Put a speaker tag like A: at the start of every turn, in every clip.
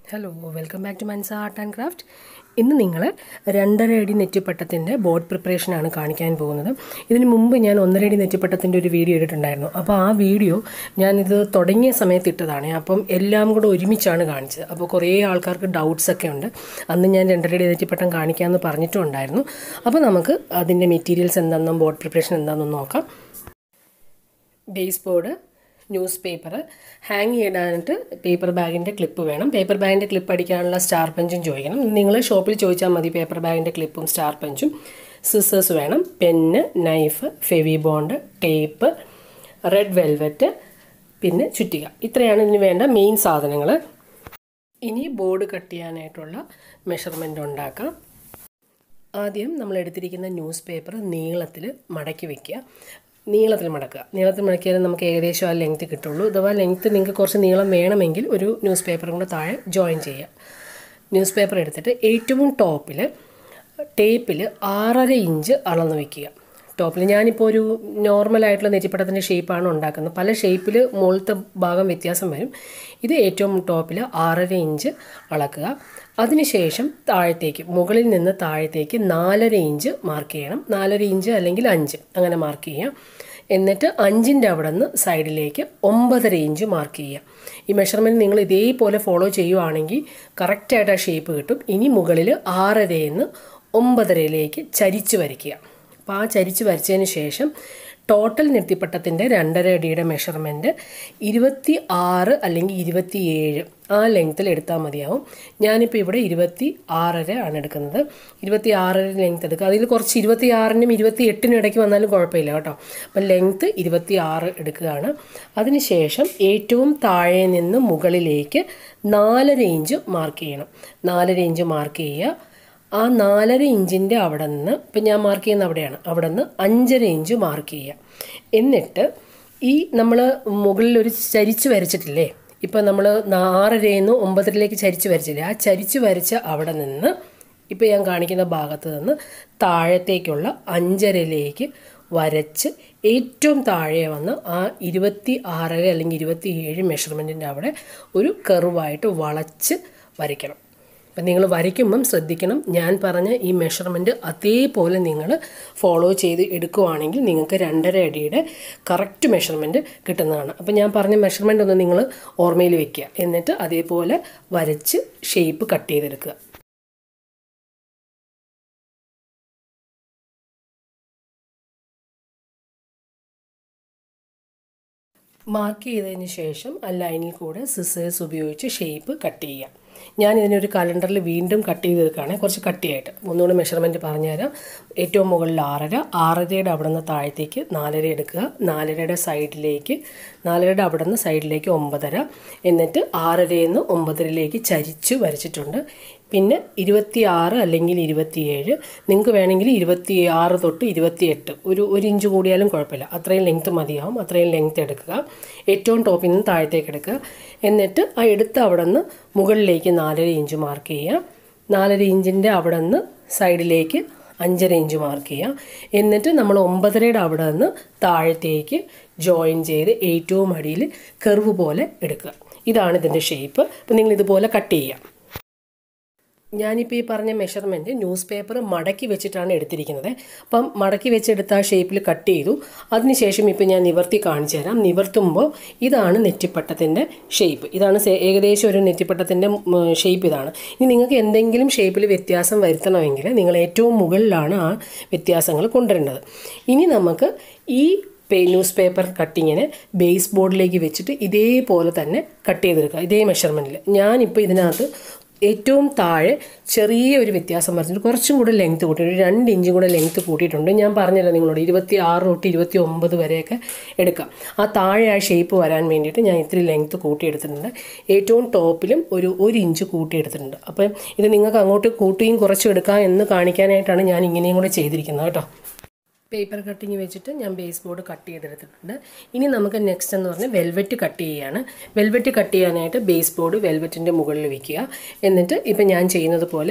A: hello welcome back to Mansa art and craft ഇന്ന് നിങ്ങൾ രണ്ടര അടി നെറ്റിപ്പട്ടത്തിൻ്റെ ബോർഡ് പ്രിപ്പറേഷനാണ് കാണിക്കാൻ പോകുന്നത് ഇതിന് മുമ്പ് ഞാൻ ഒന്നര അടി നെറ്റിപ്പട്ടത്തിൻ്റെ ഒരു വീഡിയോ ഇട്ടിട്ടുണ്ടായിരുന്നു അപ്പോൾ ആ വീഡിയോ ഞാനിത് തുടങ്ങിയ സമയത്ത് ഇട്ടതാണ് അപ്പം എല്ലാം കൂടെ ഒരുമിച്ചാണ് കാണിച്ചത് അപ്പോൾ കുറേ ആൾക്കാർക്ക് ഡൗട്ട്സ് ഒക്കെ ഉണ്ട് അന്ന് ഞാൻ രണ്ടര അടി നെറ്റിപ്പട്ടം കാണിക്കാമെന്ന് പറഞ്ഞിട്ടും ഉണ്ടായിരുന്നു അപ്പോൾ നമുക്ക് അതിൻ്റെ മെറ്റീരിയൽസ് എന്താണെന്നും ബോർഡ് പ്രിപ്പറേഷൻ എന്താണെന്നും നോക്കാം base board newspaper hang ചെയ്യാനായിട്ട് പേപ്പർ ബാഗിൻ്റെ ക്ലിപ്പ് വേണം പേപ്പർ ബാഗിൻ്റെ ക്ലിപ്പ് അടിക്കാനുള്ള സ്റ്റാർ പഞ്ചും ചോദിക്കണം നിങ്ങൾ ഷോപ്പിൽ ചോദിച്ചാൽ മതി പേപ്പർ ബാഗിൻ്റെ ക്ലിപ്പും സ്റ്റാർ പഞ്ചും സിസേഴ്സ് വേണം pen knife Fevibond tape red velvet പിന്നെ ചുറ്റിക ഇത്രയാണ് ഇതിന് വേണ്ട മെയിൻ സാധനങ്ങൾ ഇനി ബോർഡ് കട്ട് ചെയ്യാനായിട്ടുള്ള മെഷർമെൻ്റ് ഉണ്ടാക്കാം ആദ്യം നമ്മൾ എടുത്തിരിക്കുന്ന ന്യൂസ് പേപ്പർ നീളത്തിൽ മടക്കി വയ്ക്കുക നീളത്തിൽ മടക്കുക നീളത്തിൽ മടക്കിയാൽ നമുക്ക് ഏകദേശം ആ ലെങ്ത്ത് കിട്ടുള്ളൂ അഥവാ ലെങ്ത്ത് നിങ്ങൾക്ക് കുറച്ച് നീളം വേണമെങ്കിൽ ഒരു ന്യൂസ് പേപ്പറും കൂടെ താഴെ ജോയിൻ ചെയ്യുക ന്യൂസ് പേപ്പർ എടുത്തിട്ട് ഏറ്റവും ടോപ്പിൽ ടേപ്പിൽ ആറര ഇഞ്ച് അളന്ന് വയ്ക്കുക ടോപ്പിൽ ഞാനിപ്പോൾ ഒരു നോർമലായിട്ടുള്ള നെറ്റിപ്പട്ടത്തിൻ്റെ ഷേപ്പാണ് ഉണ്ടാക്കുന്നത് പല ഷേപ്പിൽ മുകളിലത്തെ ഭാഗം വ്യത്യാസം വരും ഇത് ഏറ്റവും ടോപ്പിൽ ആറര ഇഞ്ച് അളക്കുക അതിനുശേഷം താഴത്തേക്ക് മുകളിൽ നിന്ന് താഴത്തേക്ക് നാലര ഇഞ്ച് മാർക്ക് ചെയ്യണം നാലര ഇഞ്ച് അല്ലെങ്കിൽ അഞ്ച് അങ്ങനെ മാർക്ക് ചെയ്യാം എന്നിട്ട് അഞ്ചിൻ്റെ അവിടെ നിന്ന് സൈഡിലേക്ക് ഒമ്പതര ഇഞ്ച് മാർക്ക് ചെയ്യാം ഈ മെഷർമെൻറ്റ് നിങ്ങൾ ഇതേപോലെ ഫോളോ ചെയ്യുവാണെങ്കിൽ കറക്റ്റായിട്ട് ആ ഷേപ്പ് കിട്ടും ഇനി മുകളിൽ ആറരയിൽ നിന്ന് ഒമ്പതരയിലേക്ക് ചരിച്ച് വരയ്ക്കുക അപ്പോൾ ആ ചരിച്ച് വരച്ചതിന് ശേഷം ടോട്ടൽ നെറ്റിപ്പട്ടത്തിൻ്റെ രണ്ടര അടിയുടെ മെഷർമെൻറ്റ് ഇരുപത്തി ആറ് അല്ലെങ്കിൽ ഇരുപത്തിയേഴ് ആ ലെങ്ത്തിൽ എടുത്താൽ മതിയാവും ഞാനിപ്പോൾ ഇവിടെ ഇരുപത്തി ആറര ആണ് എടുക്കുന്നത് ഇരുപത്തി ആറര ലെങ്ത് എടുക്കുക അതിൽ കുറച്ച് ഇരുപത്തി ആറിനും ഇരുപത്തി എട്ടിനും ഇടയ്ക്ക് വന്നാലും കുഴപ്പമില്ല കേട്ടോ അപ്പം ലെങ്ത്ത് ഇരുപത്തി ആറ് എടുക്കുകയാണ് അതിനുശേഷം ഏറ്റവും താഴെ നിന്ന് മുകളിലേക്ക് നാലര ഇഞ്ച് മാർക്ക് ചെയ്യണം നാലര ഇഞ്ച് മാർക്ക് ചെയ്യുക ആ നാലര ഇഞ്ചിൻ്റെ അവിടെ നിന്ന് ഇപ്പം ഞാൻ മാർക്ക് ചെയ്യുന്ന അവിടെയാണ് അവിടെ നിന്ന് അഞ്ചര ഇഞ്ച് മാർക്ക് ചെയ്യുക എന്നിട്ട് ഈ നമ്മൾ മുകളിൽ ഒരു ചരിച്ച് വരച്ചിട്ടില്ലേ ഇപ്പം നമ്മൾ ആറരയിൽ നിന്ന് ഒമ്പതരയിലേക്ക് ചരിച്ച് വരച്ചില്ലേ ആ ചരിച്ച് വരച്ച അവിടെ നിന്ന് ഇപ്പം ഞാൻ കാണിക്കുന്ന ഭാഗത്ത് നിന്ന് താഴത്തേക്കുള്ള അഞ്ചരയിലേക്ക് വരച്ച് ഏറ്റവും താഴെ വന്ന് ആ ഇരുപത്തി ആറര അല്ലെങ്കിൽ ഇരുപത്തി ഏഴ് മെഷർമെൻറ്റിൻ്റെ അവിടെ ഒരു കർവായിട്ട് വളച്ച് വരയ്ക്കണം അപ്പം നിങ്ങൾ വരയ്ക്കുമ്പം ശ്രദ്ധിക്കണം ഞാൻ പറഞ്ഞ ഈ മെഷർമെൻറ്റ് അതേപോലെ നിങ്ങൾ ഫോളോ ചെയ്ത് എടുക്കുവാണെങ്കിൽ നിങ്ങൾക്ക് രണ്ടര അടിയുടെ കറക്റ്റ് മെഷർമെൻറ്റ് കിട്ടുന്നതാണ് അപ്പം ഞാൻ പറഞ്ഞ മെഷർമെൻ്റ് ഒന്ന് നിങ്ങൾ ഓർമ്മയിൽ വെക്കുക എന്നിട്ട് അതേപോലെ വരച്ച് ഷേപ്പ് കട്ട് ചെയ്തെടുക്കുക മാർക്ക് ചെയ്തതിന് ശേഷം ആ ലൈനിൽ കൂടെ സിസേഴ്സ് ഉപയോഗിച്ച് ഷേപ്പ് കട്ട് ചെയ്യാം ഞാൻ ഇതിനൊരു കലണ്ടറിൽ വീണ്ടും കട്ട് ചെയ്ത് വെക്കുകയാണ് കുറച്ച് കട്ടിയായിട്ട് ഒന്നുകൂടി മെഷർമെൻറ്റ് പറഞ്ഞുതരാം ഏറ്റവും മുകളിൽ ആറര ആറരയുടെ അവിടെ നിന്ന് താഴത്തേക്ക് നാലര എടുക്കുക നാലരയുടെ സൈഡിലേക്ക് നാലരയുടെ അവിടെ നിന്ന് സൈഡിലേക്ക് ഒമ്പതര എന്നിട്ട് ആറരയിൽ നിന്ന് ഒമ്പതരയിലേക്ക് ചരിച്ച് വരച്ചിട്ടുണ്ട് പിന്നെ ഇരുപത്തി ആറ് അല്ലെങ്കിൽ ഇരുപത്തിയേഴ് നിങ്ങൾക്ക് വേണമെങ്കിൽ ഇരുപത്തി ആറ് തൊട്ട് ഇരുപത്തിയെട്ട് ഒരു ഒരു ഇഞ്ച് കൂടിയാലും കുഴപ്പമില്ല അത്രയും ലെങ്ത്ത് മതിയാവും അത്രയും ലെങ്ത്ത് എടുക്കുക ഏറ്റവും ടോപ്പിൽ നിന്ന് താഴത്തേക്ക് എടുക്കുക എന്നിട്ട് ആ എടുത്ത് അവിടെ നിന്ന് മുകളിലേക്ക് നാലര ഇഞ്ച് മാർക്ക് ചെയ്യുക നാലര ഇഞ്ചിൻ്റെ അവിടെ നിന്ന് സൈഡിലേക്ക് അഞ്ചര ഇഞ്ച് മാർക്ക് ചെയ്യുക എന്നിട്ട് നമ്മൾ ഒമ്പതരയുടെ അവിടെ നിന്ന് താഴത്തേക്ക് ജോയിൻ ചെയ്ത് ഏറ്റവും അടിയിൽ കർവ് പോലെ എടുക്കുക ഇതാണ് ഇതിൻ്റെ ഷേപ്പ് അപ്പം നിങ്ങൾ ഇതുപോലെ കട്ട് ചെയ്യുക ഞാനിപ്പോൾ ഈ പറഞ്ഞ മെഷർമെൻറ്റ് ന്യൂസ് പേപ്പർ മടക്കി വെച്ചിട്ടാണ് എടുത്തിരിക്കുന്നത് അപ്പം മടക്കി വെച്ചെടുത്ത ആ ഷേപ്പിൽ കട്ട് ചെയ്തു അതിനുശേഷം ഇപ്പോൾ ഞാൻ നിവർത്തി കാണിച്ചു തരാം നിവർത്തുമ്പോൾ ഇതാണ് നെറ്റിപ്പട്ടത്തിൻ്റെ ഷേപ്പ് ഇതാണ് ഏകദേശം ഒരു നെറ്റിപ്പട്ടത്തിൻ്റെ ഷേപ്പ് ഇതാണ് ഇനി നിങ്ങൾക്ക് എന്തെങ്കിലും ഷേപ്പിൽ വ്യത്യാസം വരുത്തണമെങ്കിൽ നിങ്ങൾ ഏറ്റവും മുകളിലാണ് ആ വ്യത്യാസങ്ങൾ കൊണ്ടുവരേണ്ടത് ഇനി നമുക്ക് ഈ പേ ന്യൂസ് പേപ്പർ കട്ടിങ്ങിനെ ബേസ് ബോർഡിലേക്ക് വെച്ചിട്ട് ഇതേപോലെ തന്നെ കട്ട് ചെയ്തെടുക്കുക ഇതേ മെഷർമെൻറ്റിൽ ഞാനിപ്പോൾ ഇതിനകത്ത് ഏറ്റവും താഴെ ചെറിയ ഒരു വ്യത്യാസം വരച്ചിട്ട് കുറച്ചും കൂടെ ലെങ്ത്ത് കൂട്ടി ഒരു രണ്ട് ഇഞ്ചും കൂടെ ലെങ്ത്ത് കൂട്ടിയിട്ടുണ്ട് ഞാൻ പറഞ്ഞല്ലോ നിങ്ങളോട് ഇരുപത്തി ആറ് തൊട്ട് ഇരുപത്തി ഒമ്പത് വരെയൊക്കെ എടുക്കാം ആ താഴെ ആ ഷേപ്പ് വരാൻ വേണ്ടിയിട്ട് ഞാൻ ഇത്തിരി ലെങ്ത്ത് കൂട്ടിയെടുത്തിട്ടുണ്ട് ഏറ്റവും ടോപ്പിലും ഒരു ഒരു ഇഞ്ച് കൂട്ടിയെടുത്തിട്ടുണ്ട് അപ്പം ഇത് നിങ്ങൾക്ക് അങ്ങോട്ട് കൂട്ടിയും കുറച്ചും എടുക്കാം എന്ന് കാണിക്കാനായിട്ടാണ് ഞാൻ ഇങ്ങനെയും കൂടെ ചെയ്തിരിക്കുന്നത് കേട്ടോ പേപ്പർ കട്ടിങ് വെച്ചിട്ട് ഞാൻ ബേസ് ബോർഡ് കട്ട് ചെയ്തെടുത്തിട്ടുണ്ട് ഇനി നമുക്ക് നെക്സ്റ്റ് എന്ന് പറഞ്ഞാൽ വെൽവെറ്റ് കട്ട് ചെയ്യുകയാണ് വെൽവെറ്റ് കട്ട് ചെയ്യാനായിട്ട് ബേസ് ബോർഡ് വെൽവെറ്റിൻ്റെ മുകളിൽ വെക്കുക എന്നിട്ട് ഇപ്പം ഞാൻ ചെയ്യുന്നത് പോലെ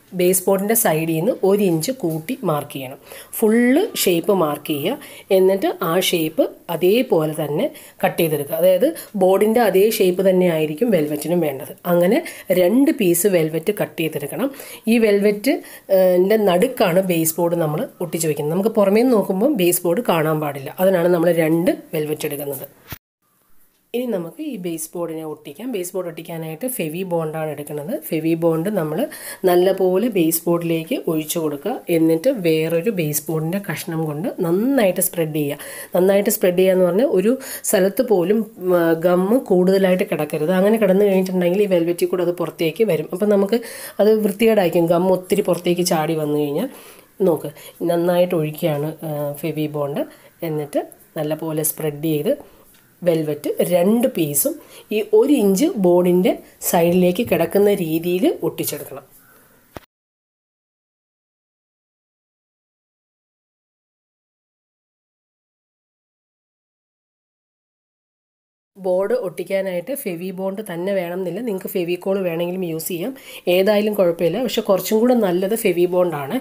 A: ബേസ് ബോർഡിൻ്റെ സൈഡിൽ നിന്ന് ഒരു ഇഞ്ച് കൂട്ടി മാർക്ക് ചെയ്യണം ഫുള്ള് ഷേപ്പ് മാർക്ക് ചെയ്യുക എന്നിട്ട് ആ ഷേപ്പ് അതേപോലെ തന്നെ കട്ട് ചെയ്തെടുക്കുക അതായത് ബോർഡിൻ്റെ അതേ ഷേപ്പ് തന്നെ ആയിരിക്കും വെൽവെറ്റിനും വേണ്ടത് അങ്ങനെ രണ്ട് പീസ് വെൽവെറ്റ് കട്ട് ചെയ്തെടുക്കണം ഈ വെൽവെറ്റ് ൻ്റെ നടുക്കാണ് ബേസ് ബോർഡ് നമ്മൾ ഒട്ടിച്ച് വയ്ക്കുന്നത് നമുക്ക് പുറമേ നിന്ന് നോക്കുമ്പോൾ ബേസ് ബോർഡ് കാണാൻ പാടില്ല അതിനാണ് നമ്മൾ രണ്ട് വെൽവെറ്റ് എടുക്കുന്നത് ഇനി നമുക്ക് ഈ ബേസ് ബോർഡിനെ ഒട്ടിക്കാം ബേസ് ബോർഡ് ഒട്ടിക്കാനായിട്ട് ഫെവി ബോണ്ടാണ് എടുക്കുന്നത് ഫെവി ബോണ്ട് നമ്മൾ നല്ലപോലെ ബേസ് ബോർഡിലേക്ക് ഒഴിച്ചു കൊടുക്കുക എന്നിട്ട് വേറൊരു ബേസ് ബോർഡിൻ്റെ കഷ്ണം കൊണ്ട് നന്നായിട്ട് സ്പ്രെഡ് ചെയ്യുക നന്നായിട്ട് സ്പ്രെഡ് ചെയ്യുക എന്ന് പറഞ്ഞാൽ ഒരു സ്ഥലത്ത് പോലും ഗമ്മ് കൂടുതലായിട്ട് കിടക്കരുത് അങ്ങനെ കിടന്നു കഴിഞ്ഞിട്ടുണ്ടെങ്കിൽ ഈ വെൽവെറ്റിൽ കൂടെ അത് പുറത്തേക്ക് വരും അപ്പം നമുക്ക് അത് വൃത്തികേടായിരിക്കും ഗമ്മ് ഒത്തിരി പുറത്തേക്ക് ചാടി വന്നു കഴിഞ്ഞാൽ നോക്ക് നന്നായിട്ട് ഒഴിക്കുകയാണ് ഫെവി ബോണ്ട് എന്നിട്ട് നല്ലപോലെ സ്പ്രെഡ് ചെയ്ത് വെൽവെറ്റ് രണ്ട് പീസും ഈ ഒരു ഇഞ്ച് ബോർഡിൻ്റെ സൈഡിലേക്ക് കിടക്കുന്ന രീതിയിൽ ഒട്ടിച്ചെടുക്കണം ബോർഡ് ഒട്ടിക്കാനായിട്ട് ഫെവി ബോണ്ട് തന്നെ വേണമെന്നില്ല നിങ്ങൾക്ക് ഫെവിക്കോൾ വേണമെങ്കിലും യൂസ് ചെയ്യാം ഏതായാലും കുഴപ്പമില്ല പക്ഷെ കുറച്ചും കൂടെ നല്ലത് ഫെവി ബോണ്ടാണ്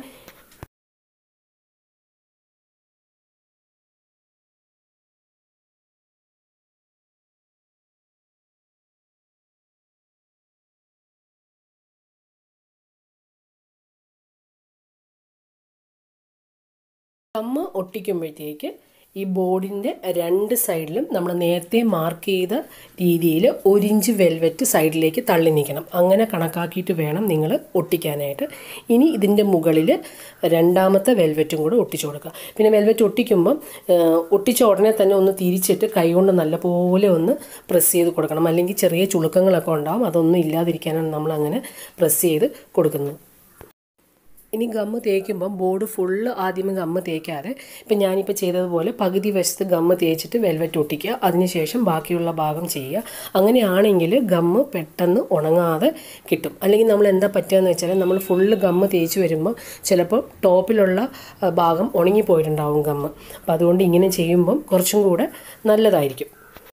A: കമ്മ് ഒട്ടിക്കുമ്പോഴത്തേക്ക് ഈ ബോർഡിൻ്റെ രണ്ട് സൈഡിലും നമ്മൾ നേരത്തെ മാർക്ക് ചെയ്ത രീതിയിൽ ഒരിഞ്ച് വെൽവെറ്റ് സൈഡിലേക്ക് തള്ളി നിൽക്കണം അങ്ങനെ കണക്കാക്കിയിട്ട് വേണം നിങ്ങൾ ഒട്ടിക്കാനായിട്ട് ഇനി ഇതിൻ്റെ മുകളിൽ രണ്ടാമത്തെ വെൽവെറ്റും കൂടെ ഒട്ടിച്ചു കൊടുക്കുക പിന്നെ വെൽവെറ്റ് ഒട്ടിക്കുമ്പം ഒട്ടിച്ച ഉടനെ തന്നെ ഒന്ന് തിരിച്ചിട്ട് കൈകൊണ്ട് നല്ലപോലെ ഒന്ന് പ്രസ് ചെയ്ത് കൊടുക്കണം അല്ലെങ്കിൽ ചെറിയ ചുളുക്കങ്ങളൊക്കെ ഉണ്ടാവും അതൊന്നും ഇല്ലാതിരിക്കാനാണ് നമ്മൾ അങ്ങനെ പ്രസ് ചെയ്ത് കൊടുക്കുന്നത് ഇനി ഗമ്മ് തേക്കുമ്പം ബോർഡ് ഫുള്ള് ആദ്യമേ ഗമ്മ് തേക്കാതെ ഇപ്പം ഞാനിപ്പോൾ ചെയ്തതുപോലെ പകുതി വശത്ത് ഗമ്മ് തേച്ചിട്ട് വെൽവെറ്റ് ഒട്ടിക്കുക അതിനുശേഷം ബാക്കിയുള്ള ഭാഗം ചെയ്യുക അങ്ങനെയാണെങ്കിൽ ഗമ്മ് പെട്ടെന്ന് ഉണങ്ങാതെ കിട്ടും അല്ലെങ്കിൽ നമ്മൾ എന്താ പറ്റുകയെന്ന് വെച്ചാൽ നമ്മൾ ഫുള്ള് ഗമ്മ് തേച്ച് വരുമ്പോൾ ചിലപ്പോൾ ടോപ്പിലുള്ള ഭാഗം ഉണങ്ങിപ്പോയിട്ടുണ്ടാവും ഗമ്മ് അപ്പം അതുകൊണ്ട് ഇങ്ങനെ ചെയ്യുമ്പം കുറച്ചും കൂടെ നല്ലതായിരിക്കും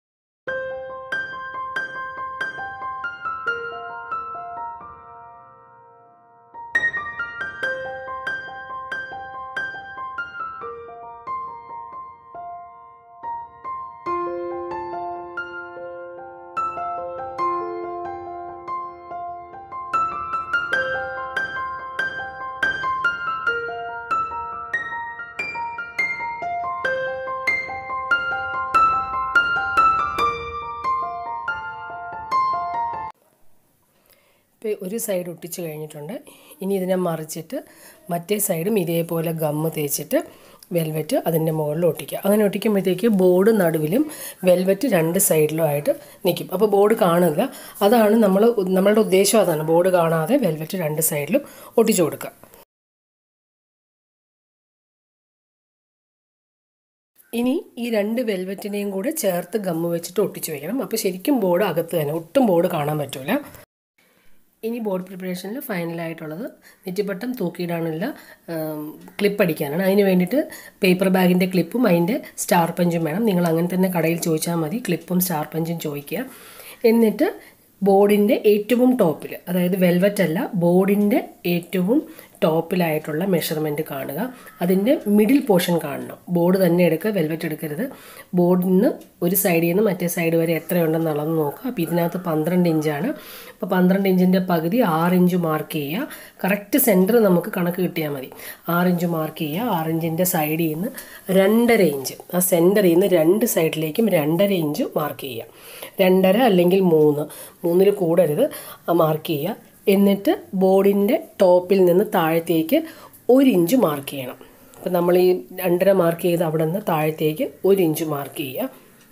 A: ഇപ്പോൾ ഒരു സൈഡ് ഒട്ടിച്ച് കഴിഞ്ഞിട്ടുണ്ട് ഇനി ഇതിനെ മറിച്ചിട്ട് മറ്റേ സൈഡും ഇതേപോലെ ഗമ്മ് തേച്ചിട്ട് വെൽവെറ്റ് അതിൻ്റെ മുകളിൽ ഒട്ടിക്കുക അങ്ങനെ ഒട്ടിക്കുമ്പോഴത്തേക്ക് ബോർഡ് നടുവിലും വെൽവെറ്റ് രണ്ട് സൈഡിലും ആയിട്ട് നിൽക്കും അപ്പോൾ ബോർഡ് കാണില്ല അതാണ് നമ്മൾ നമ്മളുടെ ഉദ്ദേശം അതാണ് ബോർഡ് കാണാതെ വെൽവെറ്റ് രണ്ട് സൈഡിലും ഒട്ടിച്ചു കൊടുക്കുക ഇനി ഈ രണ്ട് വെൽവെറ്റിനെയും കൂടെ ചേർത്ത് ഗമ്മ് വെച്ചിട്ട് ഒട്ടിച്ച് വയ്ക്കണം അപ്പോൾ ശരിക്കും ബോർഡ് അകത്ത് തന്നെ ഒട്ടും ബോർഡ് കാണാൻ പറ്റില്ല ഇനി ബോർഡ് പ്രിപ്പറേഷനിൽ ഫൈനലായിട്ടുള്ളത് നെറ്റിപ്പട്ടം തൂക്കിയിടാനുള്ള ക്ലിപ്പ് അടിക്കാനാണ് അതിന് വേണ്ടിയിട്ട് പേപ്പർ ബാഗിൻ്റെ ക്ലിപ്പും അതിൻ്റെ സ്റ്റാർ പഞ്ചും വേണം നിങ്ങൾ അങ്ങനെ തന്നെ കടയിൽ ചോദിച്ചാൽ മതി ക്ലിപ്പും സ്റ്റാർ പഞ്ചും ചോദിക്കുക എന്നിട്ട് ബോർഡിൻ്റെ ഏറ്റവും ടോപ്പിൽ അതായത് വെൽവെറ്റ് അല്ല ബോർഡിൻ്റെ ഏറ്റവും ടോപ്പിലായിട്ടുള്ള മെഷർമെൻറ്റ് കാണുക അതിൻ്റെ മിഡിൽ പോർഷൻ കാണണം ബോർഡ് തന്നെ എടുക്കുക വെൽവെറ്റ് എടുക്കരുത് ബോർഡിൽ നിന്ന് ഒരു സൈഡിൽ നിന്ന് മറ്റേ സൈഡ് വരെ എത്രയുണ്ടെന്ന് അളന്ന് നോക്കുക അപ്പോൾ ഇതിനകത്ത് പന്ത്രണ്ട് ഇഞ്ചാണ് അപ്പോൾ പന്ത്രണ്ട് ഇഞ്ചിൻ്റെ പകുതി ആറ് ഇഞ്ച് മാർക്ക് ചെയ്യുക കറക്റ്റ് സെൻറ്റർ നമുക്ക് കണക്ക് കിട്ടിയാൽ മതി ആറ് ഇഞ്ച് മാർക്ക് ചെയ്യുക ആറ് ഇഞ്ചിൻ്റെ സൈഡിൽ നിന്ന് രണ്ടര ഇഞ്ച് ആ സെൻറ്ററിൽ നിന്ന് രണ്ട് സൈഡിലേക്കും രണ്ടര ഇഞ്ച് മാർക്ക് ചെയ്യുക രണ്ടര അല്ലെങ്കിൽ മൂന്ന് മൂന്നിൽ കൂടരുത് മാർക്ക് ചെയ്യുക എന്നിട്ട് ബോർഡിൻ്റെ ടോപ്പിൽ നിന്ന് താഴത്തേക്ക് ഒരു ഇഞ്ച് മാർക്ക് ചെയ്യണം അപ്പം നമ്മൾ ഈ രണ്ടര മാർക്ക് ചെയ്ത് അവിടെ നിന്ന് താഴത്തേക്ക് ഒരു ഇഞ്ച് മാർക്ക് ചെയ്യുക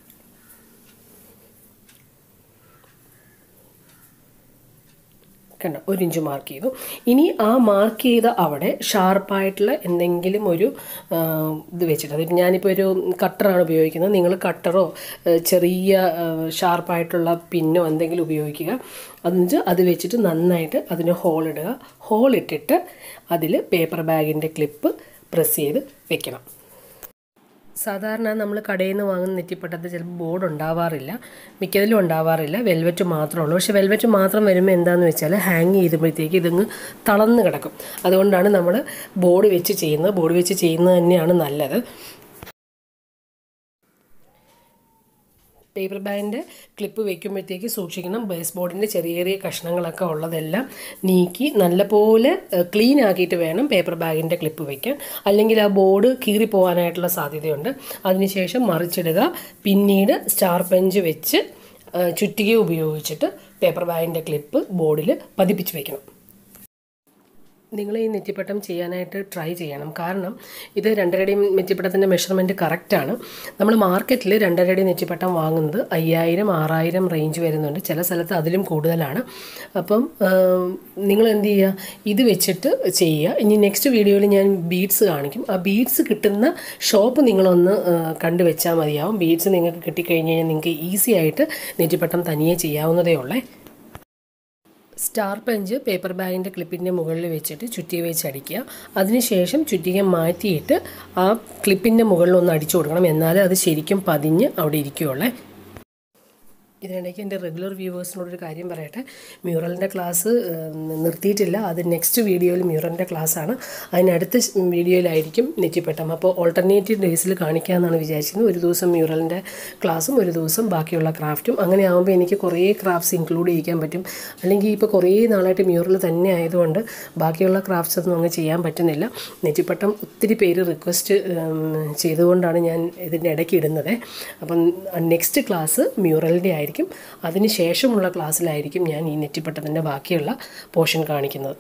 A: കണ്ടോ ഒരു ഇഞ്ച് മാർക്ക് ചെയ്തു ഇനി ആ മാർക്ക് ചെയ്ത അവിടെ ഷാർപ്പായിട്ടുള്ള എന്തെങ്കിലും ഒരു ഇത് വെച്ചിട്ട് അതായത് ഞാനിപ്പോൾ ഒരു കട്ടറാണ് ഉപയോഗിക്കുന്നത് നിങ്ങൾ കട്ടറോ ചെറിയ ഷാർപ്പായിട്ടുള്ള പിന്നോ എന്തെങ്കിലും ഉപയോഗിക്കുക എന്നിട്ട് അത് വെച്ചിട്ട് നന്നായിട്ട് അതിന് ഹോൾ ഇടുക ഹോൾ ഇട്ടിട്ട് അതിൽ പേപ്പർ ബാഗിൻ്റെ ക്ലിപ്പ് പ്രസ് ചെയ്ത് വെക്കണം സാധാരണ നമ്മൾ കടയിൽ നിന്ന് വാങ്ങുന്ന നെറ്റിപ്പട്ടത്തിൽ ചിലപ്പോൾ ബോർഡ് ഉണ്ടാവാറില്ല മിക്കതിലും ഉണ്ടാവാറില്ല വെൽവെറ്റ് മാത്രമേ ഉള്ളൂ പക്ഷേ വെൽവെറ്റ് മാത്രം വരുമ്പോൾ എന്താണെന്ന് വെച്ചാൽ ഹാങ് ചെയ്തുമ്പോഴത്തേക്ക് ഇതങ്ങ് തളർന്ന് കിടക്കും അതുകൊണ്ടാണ് നമ്മൾ ബോർഡ് വെച്ച് ചെയ്യുന്നത് ബോർഡ് വെച്ച് ചെയ്യുന്നത് തന്നെയാണ് നല്ലത് പേപ്പർ ബാഗിൻ്റെ ക്ലിപ്പ് വെക്കുമ്പോഴത്തേക്ക് സൂക്ഷിക്കണം ബേസ് ബോർഡിൻ്റെ ചെറിയ ചെറിയ കഷ്ണങ്ങളൊക്കെ ഉള്ളതെല്ലാം നീക്കി നല്ലപോലെ ക്ലീൻ ആക്കിയിട്ട് വേണം പേപ്പർ ബാഗിൻ്റെ ക്ലിപ്പ് വയ്ക്കാൻ അല്ലെങ്കിൽ ആ ബോർഡ് കീറി പോകാനായിട്ടുള്ള സാധ്യതയുണ്ട് അതിനുശേഷം മറിച്ചിടുക പിന്നീട് സ്റ്റാർ പെഞ്ച് വെച്ച് ചുറ്റിക ഉപയോഗിച്ചിട്ട് പേപ്പർ ബാഗിൻ്റെ ക്ലിപ്പ് ബോർഡിൽ പതിപ്പിച്ച് വയ്ക്കണം നിങ്ങൾ ഈ നെറ്റിപ്പട്ടം ചെയ്യാനായിട്ട് ട്രൈ ചെയ്യണം കാരണം ഇത് രണ്ടരടി നെറ്റിപ്പട്ടത്തിൻ്റെ മെഷർമെൻറ്റ് കറക്റ്റാണ് നമ്മൾ മാർക്കറ്റിൽ രണ്ടരടി നെറ്റിപ്പട്ടം വാങ്ങുന്നത് അയ്യായിരം ആറായിരം റേഞ്ച് വരുന്നുണ്ട് ചില സ്ഥലത്ത് അതിലും കൂടുതലാണ് അപ്പം നിങ്ങൾ എന്ത് ചെയ്യുക ഇത് വെച്ചിട്ട് ചെയ്യുക ഇനി നെക്സ്റ്റ് വീഡിയോയിൽ ഞാൻ ബീഡ്സ് കാണിക്കും ആ ബീഡ്സ് കിട്ടുന്ന ഷോപ്പ് നിങ്ങളൊന്ന് കണ്ടു വെച്ചാൽ മതിയാവും ബീഡ്സ് നിങ്ങൾക്ക് കിട്ടിക്കഴിഞ്ഞ് കഴിഞ്ഞാൽ നിങ്ങൾക്ക് ഈസി ആയിട്ട് നെറ്റിപ്പട്ടം തനിയെ ചെയ്യാവുന്നതേ ഉള്ളേ സ്റ്റാർ പഞ്ച് പേപ്പർ ബാഗിൻ്റെ ക്ലിപ്പിൻ്റെ മുകളിൽ വെച്ചിട്ട് ചുറ്റിക വെച്ച് അടിക്കുക അതിനുശേഷം ചുറ്റിക മാറ്റിയിട്ട് ആ ക്ലിപ്പിൻ്റെ മുകളിൽ ഒന്ന് അടിച്ചു കൊടുക്കണം എന്നാലേ അത് ശരിക്കും പതിഞ്ഞ് അവിടെ ഇരിക്കുകയുള്ളേ ഇതിനിടയ്ക്ക് എൻ്റെ റെഗുലർ വ്യൂവേഴ്സിനോടൊരു കാര്യം പറയട്ടെ മ്യൂറലിൻ്റെ ക്ലാസ് നിർത്തിയിട്ടില്ല അത് നെക്സ്റ്റ് വീഡിയോയിൽ മ്യൂറലിൻ്റെ ക്ലാസ്സാണ് അതിനടുത്ത വീഡിയോയിലായിരിക്കും നെറ്റിപ്പട്ടം അപ്പോൾ ഓൾട്ടർനേറ്റീവ് ഡേയ്സിൽ കാണിക്കാമെന്നാണ് വിചാരിക്കുന്നത് ഒരു ദിവസം മ്യൂറലിൻ്റെ ക്ലാസ്സും ഒരു ദിവസം ബാക്കിയുള്ള ക്രാഫ്റ്റും അങ്ങനെ ആകുമ്പോൾ എനിക്ക് കുറേ ക്രാഫ്റ്റ്സ് ഇൻക്ലൂഡ് ചെയ്യിക്കാൻ പറ്റും അല്ലെങ്കിൽ ഇപ്പോൾ കുറേ നാളായിട്ട് മ്യൂറൽ തന്നെ ആയതുകൊണ്ട് ബാക്കിയുള്ള ക്രാഫ്റ്റ്സ് ഒന്നും അങ്ങ് ചെയ്യാൻ പറ്റുന്നില്ല നെറ്റിപ്പട്ടം ഒത്തിരി പേര് റിക്വസ്റ്റ് ചെയ്തുകൊണ്ടാണ് ഞാൻ ഇതിൻ്റെ ഇടയ്ക്ക് ഇടുന്നത് അപ്പം നെക്സ്റ്റ് ക്ലാസ് മ്യൂറലിൻ്റെ ആയിരിക്കും ആയിരിക്കും അതിന് ശേഷമുള്ള ക്ലാസ്സിലായിരിക്കും ഞാൻ ഈ നെറ്റിപ്പട്ടത്തിൻ്റെ ബാക്കിയുള്ള പോർഷൻ കാണിക്കുന്നത്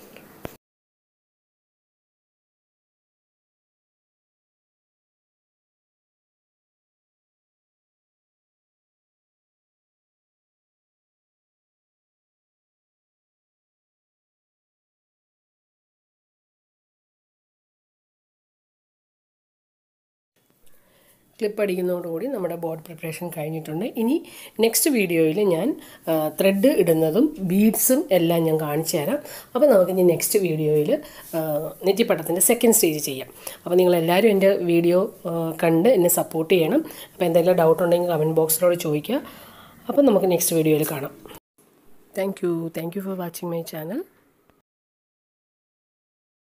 A: ക്ലിപ്പ് അടിക്കുന്നതോടുകൂടി നമ്മുടെ ബോർഡ് പ്രിപ്പറേഷൻ കഴിഞ്ഞിട്ടുണ്ട് ഇനി നെക്സ്റ്റ് വീഡിയോയിൽ ഞാൻ ത്രെഡ് ഇടുന്നതും ബീഡ്സും എല്ലാം ഞാൻ കാണിച്ചു തരാം അപ്പോൾ നമുക്ക് ഇനി നെക്സ്റ്റ് വീഡിയോയിൽ നെറ്റിപ്പട്ടത്തിൻ്റെ സെക്കൻഡ് സ്റ്റേജ് ചെയ്യാം അപ്പോൾ നിങ്ങളെല്ലാവരും എൻ്റെ വീഡിയോ കണ്ട് എന്നെ സപ്പോർട്ട് ചെയ്യണം അപ്പോൾ എന്തെങ്കിലും ഡൗട്ട് ഉണ്ടെങ്കിൽ കമൻറ്റ് ബോക്സിലോട് ചോദിക്കുക അപ്പോൾ നമുക്ക് നെക്സ്റ്റ് വീഡിയോയിൽ കാണാം thank you thank you for watching my channel